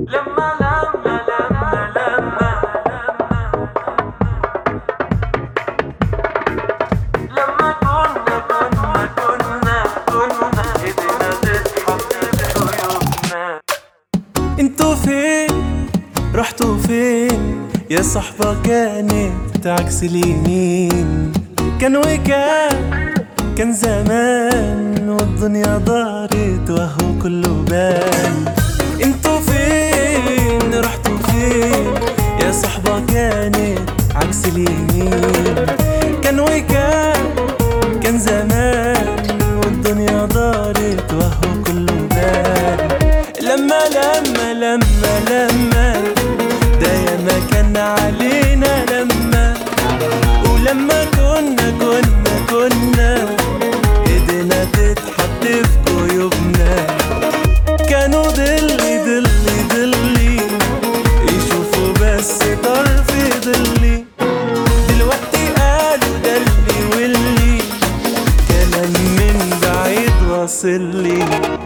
لما لما لما لما لما كنا كنا كنا كنا ايدينا تتحط بعيوبنا انتوا فين رحتوا فين يا صحبة كانت عكس اليمين كان وكان كان زمان والدنيا دارت وهو كله بان انتوا فين رحتوا فين يا صحبة كانت عكس اليمين كان وكان كان زمان والدنيا دارت وهو كله بان لما لما لما لما ده ياما كان علينا لما ولما كنا كنا كنا ايدينا تتحط في جيوبنا كانوا ضلي ضلي ضلي يشوفوا بس طرف ضلي دلوقتي قالوا دلي واللي كلام من بعيد واصل لي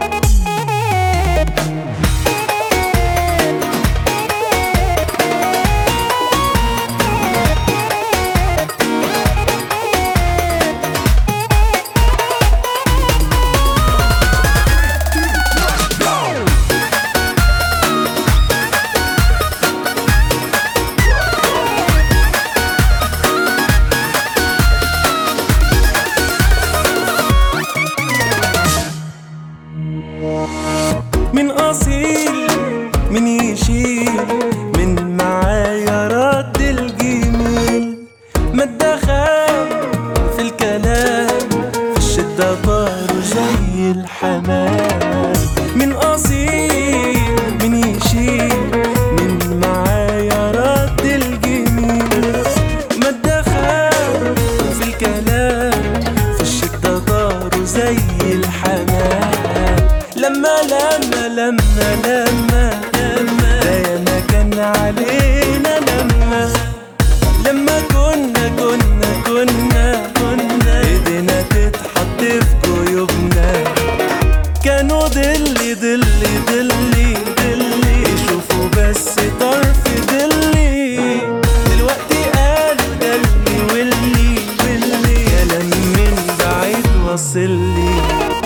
من أصيل من يشيل من معايا رد الجميل ما اتدخل في الكلام في الشدة طار زي الحمام من أصيل من يشيل من معايا رد الجميل ما اتدخل في الكلام في الشدة طار زي الحمام لما لما لما لما لما ده ياما كان علينا لما لما كنا كنا كنا كنا ايدينا تتحط في جيوبنا كانوا ضلي ضلي ضلي ضلي يشوفوا بس طرف ضلي دلوقتي قالوا دلي واللي واللي كلام من بعيد واصل لي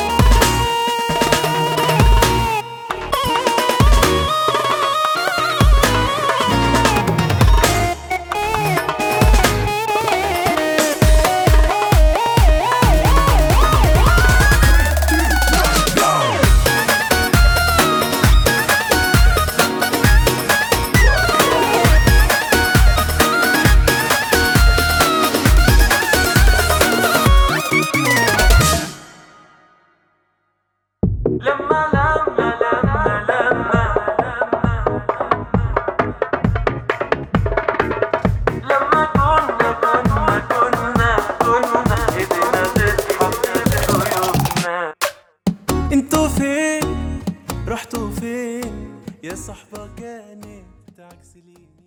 لما لما لما لما لما كنا كنا كنا كنا ايدينا تتحط بعيوبنا انتوا فين رحتوا فين يا صحبة كانت عكس اليمين